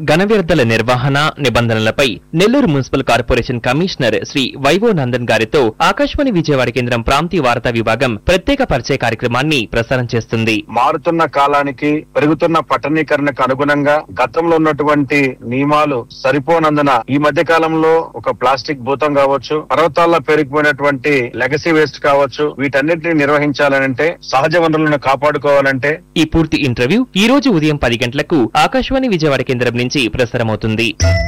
ఘన వ్యర్థాల నిర్వహణ నిబంధనలపై Nellore municipal corporation commissioner Shri వైవో నందన్ గారితో ఆకాశవాణి విజయవాడ కేంద్రం ప్రాంతీయ వార్తా విభాగం ప్రత్యేక పరిచయ కార్యక్రమాన్ని ప్రసారం చేస్తుంది మారుతున్న కాలానికి పెరుగుతున్న పట్టణీకరణకు అనుగుణంగా గతంలో ఉన్నటువంటి నియమాలు సరిపోనందున ఈ మధ్య కాలంలో ఒక ప్లాస్టిక్ భూతం కావచ్చు పర్వతాల్లో పెరిగిపోయినటువంటి లెగసీ వేస్ట్ కావచ్చు వీటన్నిటిని నిర్వహించాలనంటే సహజ వనరులను కాపాడుకోవాలంటే ఈ పూర్తి ఇంటర్వ్యూ ఈ రోజు ఉదయం పది గంటలకు ఆకాశవాణి విజయవాడ కేంద్రం నుంచి ప్రసారమవుతుంది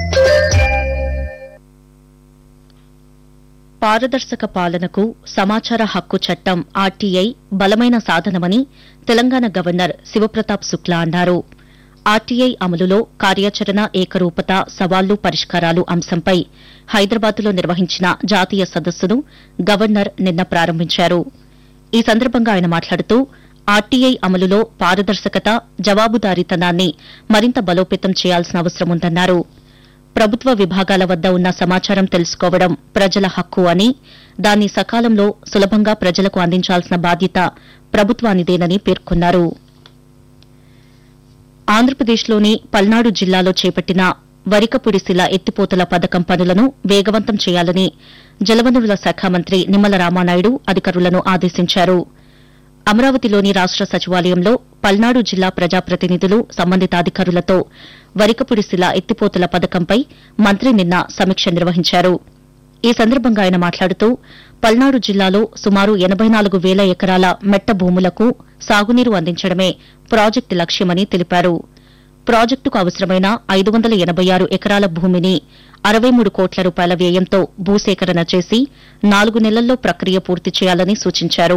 పారదర్శక పాలనకు సమాచార హక్కు చట్టం ఆర్టీఐ బలమైన సాధనమని తెలంగాణ గవర్నర్ శివప్రతాప్ శుక్లా అన్నారు ఆర్టీఐ అమలులో కార్యాచరణ ఏకరూపత సవాళ్లు పరిష్కారాలు అంశంపై హైదరాబాద్లో నిర్వహించిన జాతీయ సదస్సును గవర్నర్ నిన్న ప్రారంభించారు ఈ సందర్భంగా ఆయన మాట్లాడుతూ ఆర్టీఐ అమలులో పారదర్శకత జవాబుదారీతనాన్ని మరింత బలోపేతం చేయాల్సిన అవసరం ఉందన్నారు ప్రభుత్వ విభాగాల వద్ద ఉన్న సమాచారం తెలుసుకోవడం ప్రజల హక్కు అని దాన్ని సకాలంలో సులభంగా ప్రజలకు అందించాల్సిన బాధ్యత ప్రభుత్వానిదేనని పేర్కొన్నారు ఆంధ్రప్రదేశ్లోని పల్నాడు జిల్లాలో చేపట్టిన వరికపుడిశిల ఎత్తిపోతల పథకం పనులను వేగవంతం చేయాలని జలవనరుల శాఖ మంత్రి నిమ్మల రామానాయుడు అధికారులను ఆదేశించారు అమరావతిలోని రాష్ట సచివాలయంలో పల్నాడు జిల్లా ప్రజాప్రతినిధులు సంబంధిత అధికారులతో వరికపుడిశిల ఎత్తిపోతల పథకంపై మంత్రి నిన్న సమీక్ష నిర్వహించారు ఈ సందర్భంగా ఆయన మాట్లాడుతూ పల్నాడు జిల్లాలో సుమారు ఎనబై నాలుగు వేల ఎకరాల మెట్ట భూములకు సాగునీరు అందించడమే ప్రాజెక్టు లక్ష్యమని తెలిపారు ప్రాజెక్టుకు అవసరమైన ఐదు వందల ఎనబై ఆరు ఎకరాల భూమిని అరవై మూడు కోట్ల రూపాయల వ్యయంతో భూసేకరణ చేసి నాలుగు నెలల్లో ప్రక్రియ పూర్తి చేయాలని సూచించారు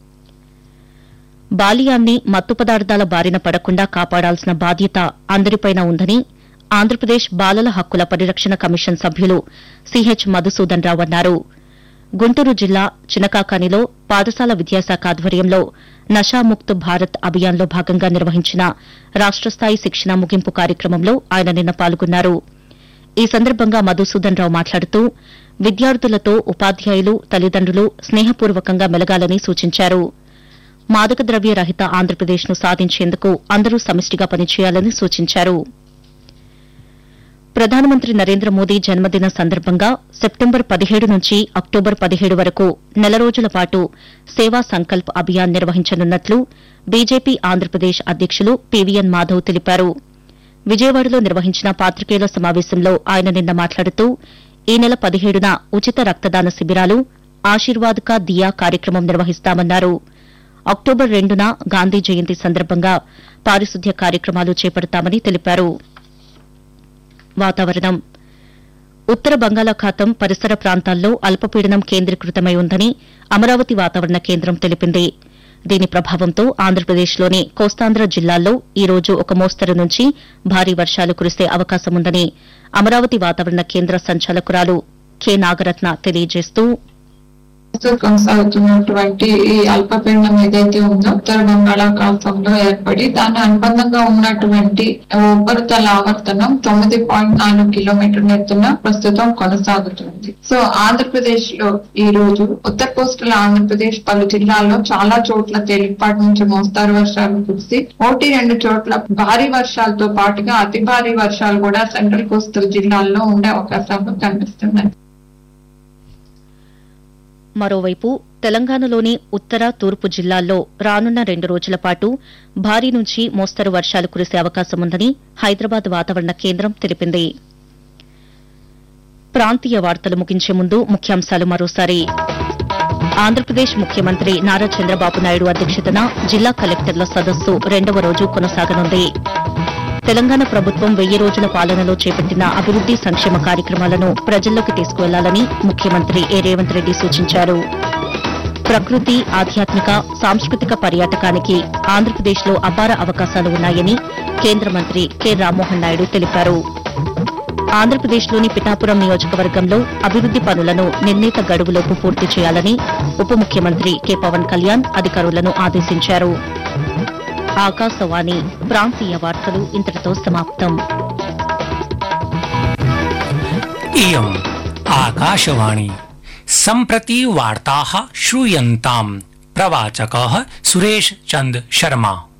బాలియాన్ని మత్తు పదార్థాల బారిన పడకుండా కాపాడాల్సిన బాధ్యత అందరిపైన ఉందని ఆంధ్రప్రదేశ్ బాలల హక్కుల పరిరక్షణ కమిషన్ సభ్యులు సిహెచ్ మధుసూదన్ రావు అన్నారు గుంటూరు జిల్లా చినకాకానిలో పాఠశాల విద్యాశాఖ ఆధ్వర్యంలో నషాముక్త్ భారత్ అభియాన్లో భాగంగా నిర్వహించిన రాష్ట స్థాయి శిక్షణ ముగింపు కార్యక్రమంలో ఆయన నిన్న పాల్గొన్నారు ఈ సందర్భంగా మధుసూదన్ రావు మాట్లాడుతూ విద్యార్థులతో ఉపాధ్యాయులు తల్లిదండ్రులు స్నేహపూర్వకంగా మెలగాలని సూచించారు మాదక ద్రవ్య రహిత ఆంధ్రప్రదేశ్ను సాధించేందుకు అందరూ సమిష్టిగా పనిచేయాలని సూచించారు ప్రధానమంత్రి నరేంద్ర మోదీ జన్మదిన సందర్భంగా సెప్టెంబర్ పదిహేడు నుంచి అక్టోబర్ పదిహేడు వరకు నెల రోజుల పాటు సేవా సంకల్ప్ అభియాన్ నిర్వహించనున్నట్లు బీజేపీ ఆంధ్రప్రదేశ్ అధ్యకులు పీవీఎన్ మాధవ్ తెలిపారు విజయవాడలో నిర్వహించిన పాత్రికేయుల సమావేశంలో ఆయన నిన్న మాట్లాడుతూ ఈ నెల పదిహేడున ఉచిత రక్తదాన శిబిరాలు ఆశీర్వాద్ కా దియా కార్యక్రమం నిర్వహిస్తామన్నారు అక్టోబర్ రెండున గాంధీ జయంతి సందర్భంగా పారిశుద్ధ్య కార్యక్రమాలు చేపడతామని తెలిపారు వాతావరణం ఉత్తర బంగాళాఖాతం పరిసర ప్రాంతాల్లో అల్పపీడనం కేంద్రీకృతమై ఉందని అమరావతి వాతావరణ కేంద్రం తెలిపింది దీని ప్రభావంతో ఆంధ్రప్రదేశ్లోని కోస్తాంధ్ర జిల్లాల్లో ఈ రోజు ఒక మోస్తరు నుంచి భారీ వర్షాలు కురిసే అవకాశముందని అమరావతి వాతావరణ కేంద్ర సంచాలకురాలు కె నాగరత్న తెలియజేస్తూ ప్రస్తుతం కొనసాగుతున్నటువంటి ఈ అల్పపీడనం ఏదైతే ఉందో ఉత్తర బంగాళాఖాతంలో ఏర్పడి దాని అనుబంధంగా ఉన్నటువంటి ఉపరితల ఆవర్తనం తొమ్మిది పాయింట్ నాలుగు కిలోమీటర్ల ఎత్తున ప్రస్తుతం కొనసాగుతుంది సో ఆంధ్రప్రదేశ్ లో ఈ రోజు ఉత్తర కోస్టల్ ఆంధ్రప్రదేశ్ పలు జిల్లాల్లో చాలా చోట్ల తేలికపాటి నుంచి మోస్తారు వర్షాలు కురిసి ఒకటి రెండు చోట్ల భారీ వర్షాలతో పాటుగా అతి భారీ వర్షాలు కూడా సెంట్రల్ కోస్టల్ జిల్లాల్లో ఉండే అవకాశాలు కనిపిస్తున్నాయి మరోవైపు తెలంగాణలోని ఉత్తర తూర్పు జిల్లాల్లో రానున్న రెండు రోజుల పాటు భారీ నుంచి మోస్తరు వర్షాలు కురిసే అవకాశముందని హైదరాబాద్ వాతావరణ కేంద్రం తెలిపింది ప్రాంతీయ వార్తలు ముగించే ముందు ముఖ్యాంశాలు మరోసారి ఆంధ్రప్రదేశ్ ముఖ్యమంత్రి నారా చంద్రబాబు నాయుడు అధ్యక్షతన జిల్లా కలెక్టర్ల సదస్సు రెండవ రోజు కొనసాగనుంది తెలంగాణ ప్రభుత్వం వెయ్యి రోజుల పాలనలో చేపట్టిన అభివృద్ది సంక్షేమ కార్యక్రమాలను ప్రజల్లోకి తీసుకువెళ్లాలని ముఖ్యమంత్రి ఏ రేవంత్ రెడ్డి సూచించారు ప్రకృతి ఆధ్యాత్మిక సాంస్కృతిక పర్యాటకానికి ఆంధ్రప్రదేశ్లో అపార అవకాశాలు ఉన్నాయని కేంద్ర మంత్రి కె రామ్మోహన్ నాయుడు తెలిపారు ఆంధ్రప్రదేశ్లోని పిఠాపురం నియోజకవర్గంలో అభివృద్ది పనులను నిర్ణీత గడువులోపు పూర్తి చేయాలని ఉప ముఖ్యమంత్రి కె పవన్ కళ్యాణ్ అధికారులను ఆదేశించారు ఆకాశవాణి ప్రాంతీయ వార్తలు ఇంతటితో సమాప్తం इयम् आकाशवाणी सम्प्रति वार्ताः श्रूयन्ताम् प्रवाचकः सुरेश चन्द शर्मा